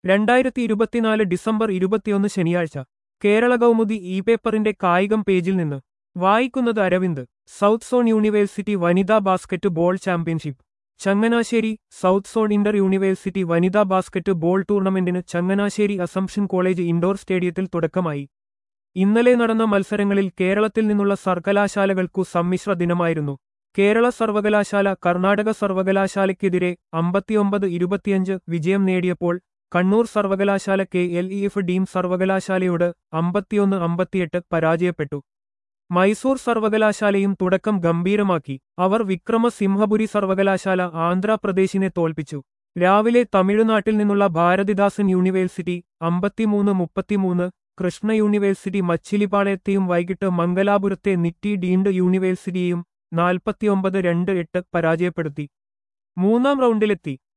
രണ്ടായിരത്തി ഇരുപത്തിനാല് ഡിസംബർ ഇരുപത്തിയൊന്ന് ശനിയാഴ്ച കേരള കൗമുദി ഇ പേപ്പറിന്റെ കായികം പേജിൽ നിന്ന് വായിക്കുന്നത് അരവിന്ദ് സൗത്ത് സോൺ യൂണിവേഴ്സിറ്റി വനിതാ basketball championship Changanassery south zone inter university വനിതാ ബാസ്കറ്റ് ബോൾ ടൂർണമെന്റിന് ചങ്ങനാശ്ശേരി അസംഷൻ കോളേജ് ഇൻഡോർ സ്റ്റേഡിയത്തിൽ തുടക്കമായി ഇന്നലെ നടന്ന മത്സരങ്ങളിൽ കേരളത്തിൽ നിന്നുള്ള സർവകലാശാലകൾക്കു സമ്മിശ്ര ദിനമായിരുന്നു കേരള സർവകലാശാല കർണാടക സർവകലാശാലയ്ക്കെതിരെ അമ്പത്തിയൊമ്പത് ഇരുപത്തിയഞ്ച് വിജയം നേടിയപ്പോൾ കണ്ണൂർ സർവകലാശാല K L E F deemed സർവകലാശാലയോട് അമ്പത്തിയൊന്ന് അമ്പത്തിയെട്ട് പരാജയപ്പെട്ടു മൈസൂർ സർവകലാശാലയും തുടക്കം ഗംഭീരമാക്കി അവർ വിക്രമസിംഹപുരി സർവകലാശാല ആന്ധ്രാപ്രദേശിനെ തോൽപ്പിച്ചു രാവിലെ തമിഴ്നാട്ടിൽ നിന്നുള്ള ഭാരതിദാസൻ യൂണിവേഴ്സിറ്റി അമ്പത്തിമൂന്ന് മുപ്പത്തിമൂന്ന് കൃഷ്ണ യൂണിവേഴ്സിറ്റി മച്ചിലിപ്പാളയത്തെയും വൈകിട്ട് മംഗലാപുരത്തെ നിറ്റി ഡീംഡ് യൂണിവേഴ്സിറ്റിയെയും നാൽപ്പത്തിയൊമ്പത് രണ്ട് എട്ട് പരാജയപ്പെടുത്തി മൂന്നാം റൗണ്ടിലെത്തി